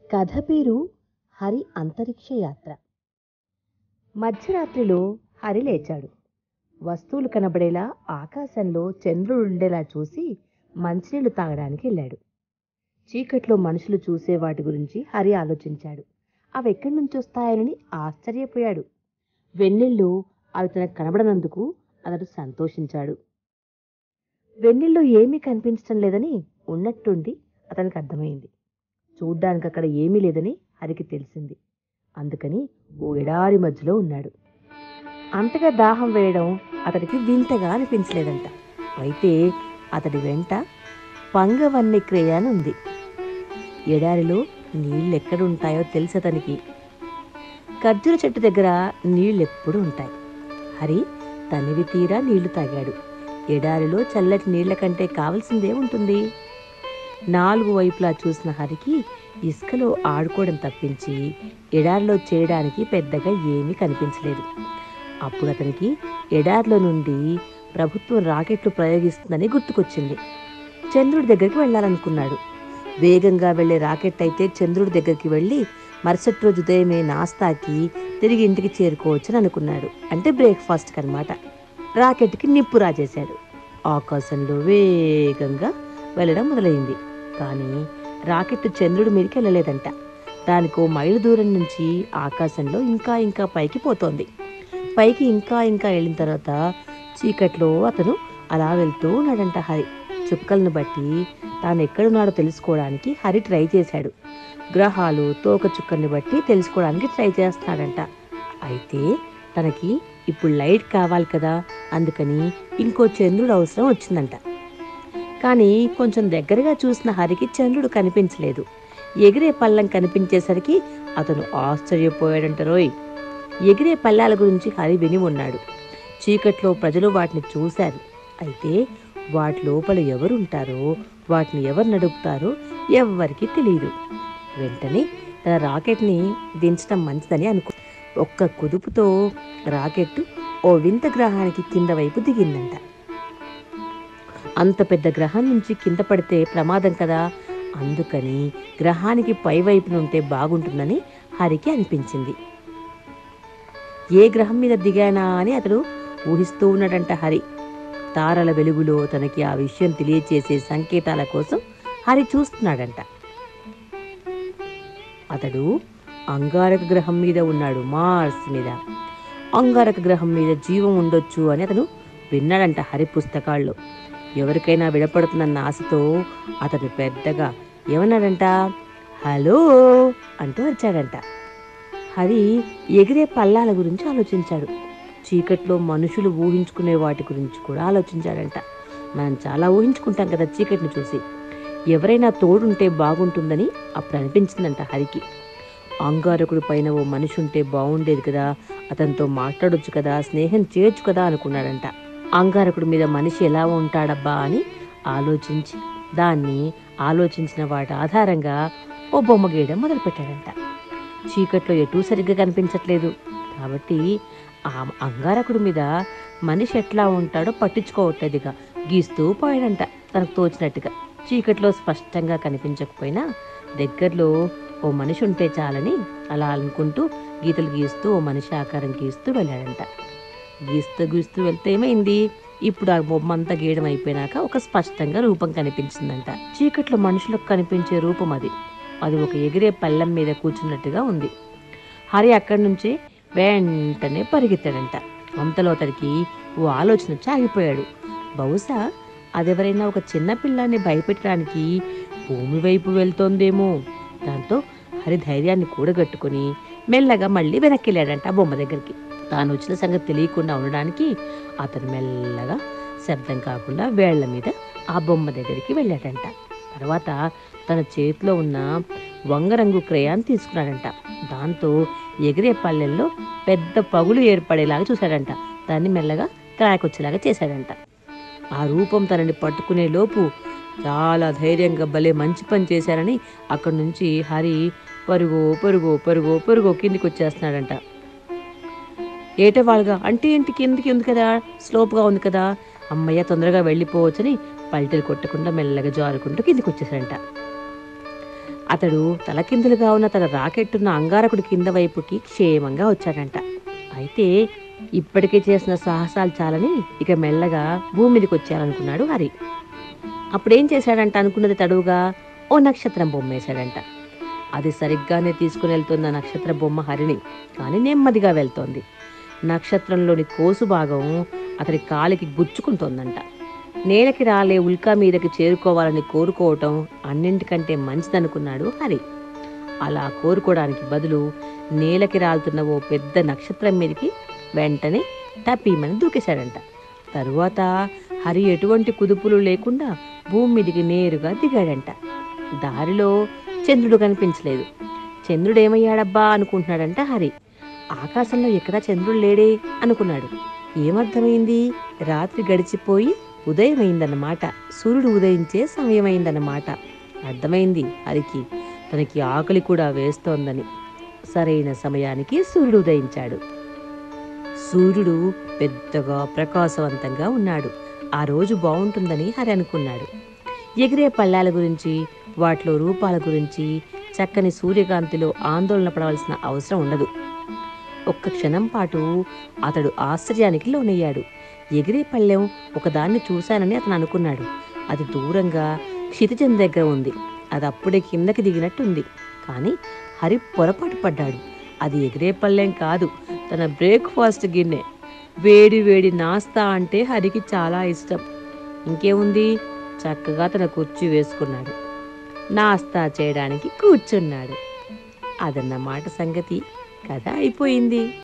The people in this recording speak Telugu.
కథ పేరు హరి అంతరిక్ష యాత్ర మధ్యరాత్రిలో హరి లేచాడు వస్తువులు కనబడేలా ఆకాశంలో చంద్రుడు ఉండేలా చూసి మంచినీళ్లు తాగడానికి వెళ్ళాడు చీకట్లో మనుషులు చూసే వాటి గురించి హరి ఆలోచించాడు అవి ఎక్కడి నుంచి వస్తాయని ఆశ్చర్యపోయాడు వెన్నెళ్ళు అవి తనకు కనబడనందుకు అతడు సంతోషించాడు వెన్నెల్లో ఏమీ కనిపించడం లేదని ఉన్నట్టుండి అతనికి అర్థమైంది చూడ్డానికి అక్కడ ఏమీ లేదని హరికి తెలిసింది అందుకని ఓ ఎడారి మధ్యలో ఉన్నాడు అంతగా దాహం వేయడం అతడికి వింతగా అనిపించలేదంట అయితే అతడి వెంట పంగవన్నె క్రియ అని ఉంది ఎడారిలో నీళ్ళు ఎక్కడుంటాయో తెలుసు అతనికి ఖర్జూర చెట్టు దగ్గర నీళ్ళు ఎప్పుడు ఉంటాయి హరి తనివి తీరా నీళ్లు తాగాడు ఎడారిలో చల్లటి నీళ్ల కంటే కావలసిందే ఉంటుంది నాలుగు వైపులా చూసిన హరికి ఇసుకలో ఆడుకోవడం తప్పించి ఎడారిలో చేయడానికి పెద్దగా ఏమీ కనిపించలేదు అప్పుడు అతనికి ఎడారిలో నుండి ప్రభుత్వం రాకెట్లు ప్రయోగిస్తుందని గుర్తుకొచ్చింది చంద్రుడి దగ్గరికి వెళ్ళాలనుకున్నాడు వేగంగా వెళ్ళే రాకెట్ అయితే చంద్రుడి దగ్గరికి వెళ్ళి మరుసటి రోజు ఉదయమే నాస్తాకి తిరిగి ఇంటికి చేరుకోవచ్చని అనుకున్నాడు అంటే బ్రేక్ఫాస్ట్కి అనమాట రాకెట్కి నిప్పు రాజేశాడు ఆకాశంలో వేగంగా వెళ్ళడం మొదలైంది కానీ రాకెట్ చంద్రుడి మీదకి వెళ్ళలేదంట దానికో మైలు దూరం నుంచి ఆకాశంలో ఇంకా ఇంకా పైకి పోతోంది పైకి ఇంకా ఇంకా వెళ్ళిన తర్వాత చీకట్లో అతను అలా వెళ్తూ ఉన్నాడంట హరి చుక్కలను బట్టి తాను ఎక్కడున్నాడో తెలుసుకోవడానికి హరి ట్రై చేశాడు గ్రహాలు తోక చుక్కల్ని బట్టి తెలుసుకోవడానికి ట్రై చేస్తున్నాడంట అయితే తనకి ఇప్పుడు లైట్ కావాలి కదా అందుకని ఇంకో చంద్రుడు అవసరం వచ్చిందంట కానీ కొంచెం దగ్గరగా చూసిన హరికి చంద్రుడు కనిపించలేదు ఎగిరే పళ్ళం కనిపించేసరికి అతను ఆశ్చర్యపోయాడంట రోయ్ ఎగిరే పల్లాల గురించి హరి విని ఉన్నాడు చీకట్లో ప్రజలు వాటిని చూశారు అయితే వాటి లోపల ఎవరుంటారో వాటిని ఎవరు నడుపుతారో ఎవ్వరికీ తెలియదు వెంటనే తన రాకెట్ని దించడం మంచిదని అనుకో ఒక్క కుదుపుతో రాకెట్ ఓ వింత గ్రహానికి కింద వైపు దిగిందంట అంత పెద్ద గ్రహం నుంచి కింద పడితే ప్రమాదం కదా అందుకని గ్రహానికి పై వైపున ఉంటే బాగుంటుందని హరికి అనిపించింది ఏ గ్రహం మీద దిగానా అని అతడు ఊహిస్తూ ఉన్నాడంట హరి తారల వెలుగులో తనకి ఆ విషయం తెలియచేసే సంకేతాల కోసం హరి చూస్తున్నాడంట అతడు అంగారక గ్రహం మీద ఉన్నాడు మార్స్ మీద అంగారక గ్రహం మీద జీవం ఉండొచ్చు అని అతను విన్నాడంట హరి పుస్తకాల్లో ఎవరికైనా విడపడుతుందన్న ఆశతో అతను పెద్దగా ఏమన్నాడంట హలో అంటూ వచ్చాడంట హరి ఎగిరే పల్లాల గురించి ఆలోచించాడు చీకట్లో మనుషులు ఊహించుకునే వాటి గురించి కూడా ఆలోచించాడంట మనం చాలా ఊహించుకుంటాం కదా చీకటిని చూసి ఎవరైనా తోడుంటే బాగుంటుందని అప్పుడు అనిపించిందంట హరికి అంగారకుడి పైన ఓ మనిషి ఉంటే బాగుండేది కదా అతనితో మాట్లాడొచ్చు కదా స్నేహం చేయొచ్చు కదా అనుకున్నాడంట అంగారకుడి మీద మనిషి ఎలా ఉంటాడబ్బా అని ఆలోచించి దాన్ని ఆలోచించిన వాటి ఆధారంగా ఓ బొమ్మ గీయడం మొదలుపెట్టాడంట చీకట్లో ఎటూ సరిగ్గా కనిపించట్లేదు కాబట్టి ఆ అంగారకుడి మీద మనిషి ఎట్లా ఉంటాడో పట్టించుకోవట్లేదుగా గీస్తూ పోయాడంట తనకు తోచినట్టుగా చీకట్లో స్పష్టంగా కనిపించకపోయినా దగ్గరలో ఓ మనిషి ఉంటే చాలని అలా అనుకుంటూ గీతలు గీస్తూ ఓ మనిషి ఆకారం గీస్తూ వెళ్ళాడంట గీస్తూ గీస్తూ వెళ్తే ఏమైంది ఇప్పుడు ఆ బొమ్మ అంతా గీయడం అయిపోయినాక ఒక స్పష్టంగా రూపం కనిపించిందంట చీకట్లో మనుషులకు కనిపించే రూపం అది అది ఒక ఎగిరే పళ్ళెం మీద కూర్చున్నట్టుగా ఉంది హరి అక్కడి నుంచి వెంటనే పరిగెత్తాడంట అంతలో అతడికి ఓ ఆలోచన వచ్చి ఆగిపోయాడు బహుశా అదెవరైనా ఒక చిన్న పిల్లాన్ని భయపెట్టడానికి భూమి వైపు వెళ్తోందేమో దాంతో హరి ధైర్యాన్ని కూడగట్టుకుని మెల్లగా మళ్ళీ వెనక్కి వెళ్ళాడంట ఆ బొమ్మ దగ్గరికి తాను వచ్చిన సంగతి తెలియకుండా ఉండడానికి అతను మెల్లగా శబ్దం కాకుండా వేళ్ల మీద ఆ బొమ్మ దగ్గరికి వెళ్ళాడంట తర్వాత తన చేతిలో ఉన్న వంగరంగు క్రయాన్ని తీసుకున్నాడంట దాంతో ఎగిరే పల్లెల్లో పెద్ద పగులు ఏర్పడేలాగా చూశాడంట దాన్ని మెల్లగా క్రాకొచ్చేలాగా చేశాడంట ఆ రూపం తనని పట్టుకునే లోపు చాలా ధైర్యంగా భలే మంచి పని చేశారని అక్కడి నుంచి హరి పరుగో పరుగో పరుగో పరుగో కిందికి వచ్చేస్తున్నాడంట ఏటవాళ్ళుగా అంటే ఏంటి కిందికి ఉంది కదా స్లోప్గా ఉంది కదా అమ్మయ్య తొందరగా వెళ్ళిపోవచ్చని పల్టీలు కొట్టకుండా మెల్లగా జారుకుంటూ కిందికి వచ్చేసాడంట అతడు తలకిందులుగా ఉన్న తన రాకెట్టున్న అంగారకుడి కింద వైపుకి క్షేమంగా వచ్చాడంట అయితే ఇప్పటికే చేసిన సాహసాలు చాలని ఇక మెల్లగా భూమి మీదకి వచ్చారనుకున్నాడు హరి అప్పుడేం చేశాడంట అనుకున్నది తడువుగా ఓ నక్షత్రం బొమ్మ వేశాడంట అది సరిగ్గానే తీసుకుని వెళ్తున్న నక్షత్ర బొమ్మ హరిని కానీ నెమ్మదిగా వెళ్తోంది నక్షత్రంలోని కోసు భాగం అతడి కాలికి గుచ్చుకుంటోందంట నేలకి రాలే ఉల్కా మీదకి చేరుకోవాలని కోరుకోవటం అన్నింటికంటే మంచిదనుకున్నాడు హరి అలా కోరుకోవడానికి బదులు నేలకి రాలుతున్న ఓ పెద్ద నక్షత్రం మీదకి వెంటనే టపీమని దూకేశాడంట తరువాత హరి ఎటువంటి కుదుపులు లేకుండా భూమి మీదికి నేరుగా దిగాడంట దారిలో చంద్రుడు కనిపించలేదు చంద్రుడు ఏమయ్యాడబ్బా అనుకుంటున్నాడంట హరి ఆకాశంలో ఎక్కడా చంద్రుడు లేడే అనుకున్నాడు ఏమర్థమైంది రాత్రి గడిచిపోయి ఉదయమైందన్నమాట సూర్యుడు ఉదయించే సమయమైందన్నమాట అర్థమైంది హరికి తనకి ఆకలి కూడా వేస్తోందని సరైన సమయానికి సూర్యుడు ఉదయించాడు సూర్యుడు పెద్దగా ప్రకాశవంతంగా ఉన్నాడు ఆ రోజు బాగుంటుందని హరి అనుకున్నాడు ఎగిరే పళ్ళాల గురించి వాటిలో రూపాల గురించి చక్కని సూర్యకాంతిలో ఆందోళన పడవలసిన అవసరం ఉండదు ఒక్క క్షణం పాటు అతడు ఆశ్చర్యానికి లోనయ్యాడు ఎగిరే పళ్ళెం ఒకదాన్ని చూశానని అతను అనుకున్నాడు అది దూరంగా క్షితిజం దగ్గర ఉంది అది అప్పుడే కిందకి దిగినట్టుంది కానీ హరి పొరపాటు పడ్డాడు అది ఎగిరే పళ్ళెం కాదు తన బ్రేక్ఫాస్ట్ గిన్నె వేడి వేడి నాస్తా అంటే హరికి చాలా ఇష్టం ఇంకేముంది చక్కగా తన కుర్చీ వేసుకున్నాడు నాస్తా చేయడానికి కూర్చున్నాడు అదన్నమాట సంగతి కథ అయిపోయింది